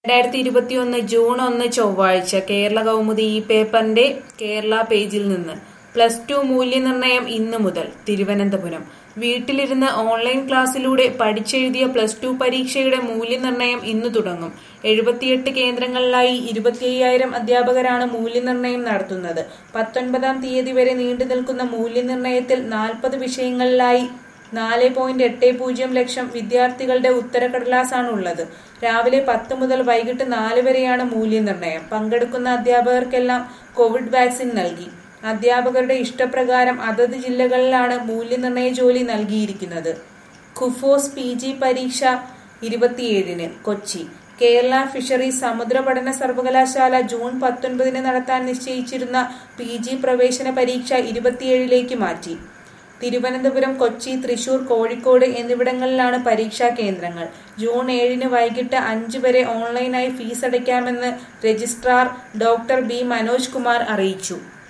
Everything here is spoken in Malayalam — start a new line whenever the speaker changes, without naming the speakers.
രണ്ടായിരത്തി ഇരുപത്തിയൊന്ന് ജൂൺ ഒന്ന് ചൊവ്വാഴ്ച കേരള കൗമുദി ഈ പേപ്പറിന്റെ കേരള പേജിൽ നിന്ന് പ്ലസ് ടു മൂല്യനിർണ്ണയം ഇന്നു മുതൽ തിരുവനന്തപുരം വീട്ടിലിരുന്ന് ഓൺലൈൻ ക്ലാസ്സിലൂടെ പഠിച്ചെഴുതിയ പ്ലസ് ടു പരീക്ഷയുടെ മൂല്യനിർണ്ണയം ഇന്നു തുടങ്ങും എഴുപത്തിയെട്ട് കേന്ദ്രങ്ങളിലായി ഇരുപത്തിയ്യായിരം അധ്യാപകരാണ് മൂല്യനിർണ്ണയം നടത്തുന്നത് പത്തൊൻപതാം തീയതി വരെ നീണ്ടു നിൽക്കുന്ന മൂല്യനിർണ്ണയത്തിൽ നാൽപ്പത് വിഷയങ്ങളിലായി നാല് പോയിന്റ് എട്ട് പൂജ്യം ലക്ഷം വിദ്യാർത്ഥികളുടെ ഉത്തരക്കടലാസാണ് ഉള്ളത് രാവിലെ പത്ത് മുതൽ വൈകിട്ട് നാല് വരെയാണ് മൂല്യനിർണ്ണയം പങ്കെടുക്കുന്ന അധ്യാപകർക്കെല്ലാം കോവിഡ് വാക്സിൻ നൽകി അധ്യാപകരുടെ ഇഷ്ടപ്രകാരം അതത് ജില്ലകളിലാണ് മൂല്യനിർണ്ണയ ജോലി നൽകിയിരിക്കുന്നത് ഖുഫോസ് പി ജി പരീക്ഷ ഇരുപത്തിയേഴിന് കൊച്ചി കേരള ഫിഷറീസ് സമുദ്ര പഠന സർവകലാശാല ജൂൺ പത്തൊൻപതിന് നടത്താൻ നിശ്ചയിച്ചിരുന്ന പി ജി പ്രവേശന പരീക്ഷ ഇരുപത്തിയേഴിലേക്ക് മാറ്റി തിരുവനന്തപുരം കൊച്ചി തൃശൂർ കോഴിക്കോട് എന്നിവിടങ്ങളിലാണ് പരീക്ഷാ കേന്ദ്രങ്ങൾ ജൂൺ ഏഴിന് വൈകിട്ട് അഞ്ച് വരെ ഓൺലൈനായി ഫീസ് അടയ്ക്കാമെന്ന് registrar doctor B Manoj Kumar അറിയിച്ചു